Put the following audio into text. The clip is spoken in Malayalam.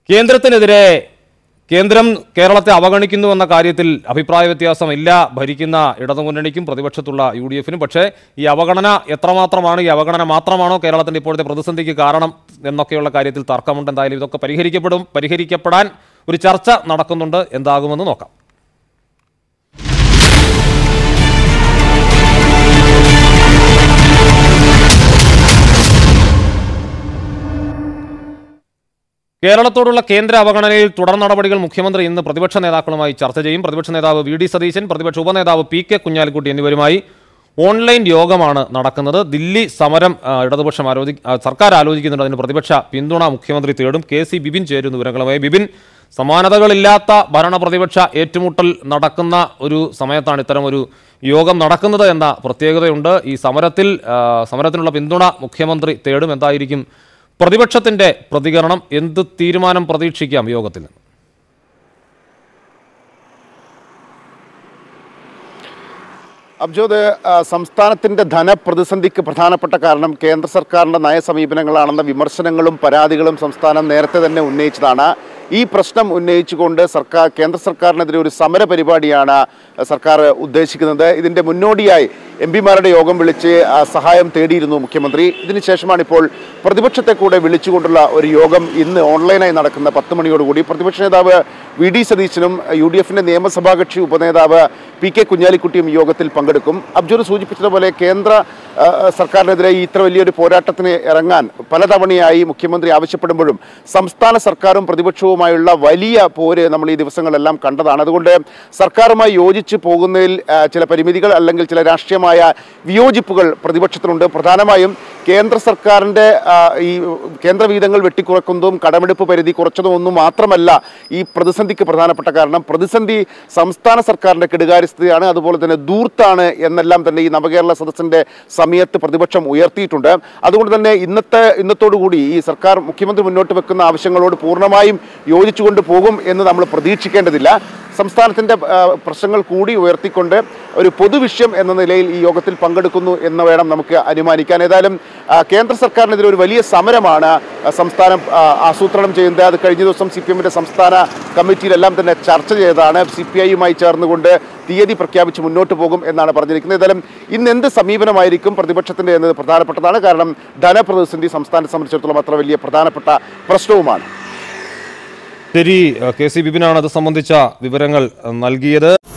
കേന്ദ്രത്തിനെതിരെ കേന്ദ്രം കേരളത്തെ അവഗണിക്കുന്നു എന്ന കാര്യത്തിൽ അഭിപ്രായ വ്യത്യാസമില്ല ഭരിക്കുന്ന ഇടതുമുന്നണിക്കും പ്രതിപക്ഷത്തുള്ള യു ഡി എഫിനും പക്ഷേ ഈ അവഗണന എത്രമാത്രമാണ് ഈ അവഗണന മാത്രമാണോ കേരളത്തിന്റെ ഇപ്പോഴത്തെ പ്രതിസന്ധിക്ക് കാരണം എന്നൊക്കെയുള്ള കാര്യത്തിൽ തർക്കമുണ്ട് എന്തായാലും ഇതൊക്കെ പരിഹരിക്കപ്പെടും പരിഹരിക്കപ്പെടാൻ ഒരു ചർച്ച നടക്കുന്നുണ്ട് എന്താകുമെന്ന് നോക്കാം കേരളത്തോടുള്ള കേന്ദ്ര അവഗണനയിൽ തുടർ നടപടികൾ മുഖ്യമന്ത്രി ഇന്ന് പ്രതിപക്ഷ നേതാക്കളുമായി ചർച്ച ചെയ്യും പ്രതിപക്ഷ നേതാവ് വി ഡി സതീശൻ പ്രതിപക്ഷ ഉപനേതാവ് പി കെ കുഞ്ഞാലിക്കുട്ടി എന്നിവരുമായി ഓൺലൈൻ യോഗമാണ് നടക്കുന്നത് ദില്ലി സമരം ആ, ഇടതുപക്ഷം ആലോചി ആ, സർക്കാർ ആലോചിക്കുന്നുണ്ട് അതിന് പ്രതിപക്ഷ പിന്തുണ മുഖ്യമന്ത്രി തേടും കെ സി ബിബിൻ ചേരുന്നു വിവരങ്ങളുമായി ബിബിൻ സമാനതകളില്ലാത്ത ഭരണ പ്രതിപക്ഷ ഏറ്റുമുട്ടൽ നടക്കുന്ന ഒരു സമയത്താണ് ഇത്തരം ഒരു യോഗം നടക്കുന്നത് എന്ന പ്രത്യേകതയുണ്ട് ഈ സമരത്തിൽ ആ, സമരത്തിനുള്ള പിന്തുണ മുഖ്യമന്ത്രി തേടും എന്തായിരിക്കും പ്രതിപക്ഷത്തിന്റെ പ്രതികരണം എന്ത് തീരുമാനം പ്രതീക്ഷിക്കാം യോഗത്തിൽ നിന്ന് അബ്ജോദ് ആ, സംസ്ഥാനത്തിന്റെ ധനപ്രതിസന്ധിക്ക് പ്രധാനപ്പെട്ട കാരണം കേന്ദ്ര സർക്കാരിന്റെ നയസമീപനങ്ങളാണെന്ന വിമർശനങ്ങളും പരാതികളും സംസ്ഥാനം നേരത്തെ തന്നെ ഉന്നയിച്ചതാണ് ഈ പ്രശ്നം ഉന്നയിച്ചുകൊണ്ട് സർക്കാർ കേന്ദ്ര സർക്കാരിനെതിരെ ഒരു സമര പരിപാടിയാണ് സർക്കാർ ഉദ്ദേശിക്കുന്നത് ഇതിന്റെ മുന്നോടിയായി എം പിമാരുടെ യോഗം വിളിച്ച് ആ, സഹായം തേടിയിരുന്നു മുഖ്യമന്ത്രി ഇതിനുശേഷമാണ് ഇപ്പോൾ പ്രതിപക്ഷത്തെ കൂടെ വിളിച്ചുകൊണ്ടുള്ള ഒരു യോഗം ഇന്ന് ഓൺലൈനായി നടക്കുന്ന പത്ത് മണിയോടുകൂടി പ്രതിപക്ഷ നേതാവ് വി ഡി സതീശനും യു ഡി എഫിന്റെ നിയമസഭാ കക്ഷി ഉപനേതാവ് പി കെ കുഞ്ഞാലിക്കുട്ടിയും ഈ യോഗത്തിൽ പങ്കെടുക്കും അബ്ജുർ സൂചിപ്പിച്ചതുപോലെ കേന്ദ്ര ആ, സർക്കാരിനെതിരെ ഈ ഇത്ര വലിയൊരു പോരാട്ടത്തിന് ഇറങ്ങാൻ പലതവണയായി മുഖ്യമന്ത്രി ആവശ്യപ്പെടുമ്പോഴും സംസ്ഥാന സർക്കാരും പ്രതിപക്ഷവുമായുള്ള വലിയ പോര് നമ്മൾ ഈ ദിവസങ്ങളെല്ലാം കണ്ടതാണ് അതുകൊണ്ട് സർക്കാരുമായി യോജിച്ച് പോകുന്നതിൽ ആ, ചില പരിമിതികൾ അല്ലെങ്കിൽ ചില രാഷ്ട്രീയമായ വിയോജിപ്പുകൾ പ്രതിപക്ഷത്തിനുണ്ട് പ്രധാനമായും കേന്ദ്ര സർക്കാരിൻ്റെ ആ, ഈ കേന്ദ്ര വീതങ്ങൾ വെട്ടിക്കുറക്കുന്നതും കടമെടുപ്പ് പരിധി കുറച്ചതും ഒന്നും മാത്രമല്ല ഈ പ്രതിസന്ധിക്ക് പ്രധാനപ്പെട്ട കാരണം പ്രതിസന്ധി സംസ്ഥാന സർക്കാരിൻ്റെ കെടുകാര്യസ്ഥതയാണ് അതുപോലെ തന്നെ ദൂർത്താണ് എന്നെല്ലാം തന്നെ ഈ നവകേരള സദസ്സിൻ്റെ സമയത്ത് പ്രതിപക്ഷം ഉയർത്തിയിട്ടുണ്ട് അതുകൊണ്ട് തന്നെ ഇന്നത്തെ ഇന്നത്തോടുകൂടി ഈ സർക്കാർ മുഖ്യമന്ത്രി മുന്നോട്ട് വെക്കുന്ന ആവശ്യങ്ങളോട് പൂർണ്ണമായും യോജിച്ചുകൊണ്ട് പോകും എന്ന് നമ്മൾ പ്രതീക്ഷിക്കേണ്ടതില്ല സംസ്ഥാനത്തിൻ്റെ ആ, പ്രശ്നങ്ങൾ കൂടി ഉയർത്തിക്കൊണ്ട് ഒരു പൊതുവിഷയം എന്ന നിലയിൽ ഈ യോഗത്തിൽ പങ്കെടുക്കുന്നു എന്ന് വേണം നമുക്ക് അനുമാനിക്കാൻ ഏതായാലും ആ, കേന്ദ്ര സർക്കാരിനെതിരെ ഒരു വലിയ സമരമാണ് ആ, സംസ്ഥാനം ആ, ആസൂത്രണം ചെയ്യുന്നത് അത് കഴിഞ്ഞ ദിവസം സി പി എമ്മിൻ്റെ സംസ്ഥാന കമ്മിറ്റിയിലെല്ലാം തന്നെ ചർച്ച ചെയ്തതാണ് സി പി ഐയുമായി ചേർന്നുകൊണ്ട് തീയതി പ്രഖ്യാപിച്ച് മുന്നോട്ട് പോകും എന്നാണ് പറഞ്ഞിരിക്കുന്നത് ഏതായാലും ഇന്ന് എന്ത് സമീപനമായിരിക്കും പ്രതിപക്ഷത്തിൻ്റെ എന്നത് പ്രധാനപ്പെട്ടതാണ് കാരണം ധനപ്രതിസന്ധി സംസ്ഥാനത്തെ സംബന്ധിച്ചിടത്തോളം അത്ര വലിയ പ്രധാനപ്പെട്ട പ്രശ്നവുമാണ് ശരി കെ സി ബിബിനാണ് അത് സംബന്ധിച്ച വിവരങ്ങൾ നൽകിയത്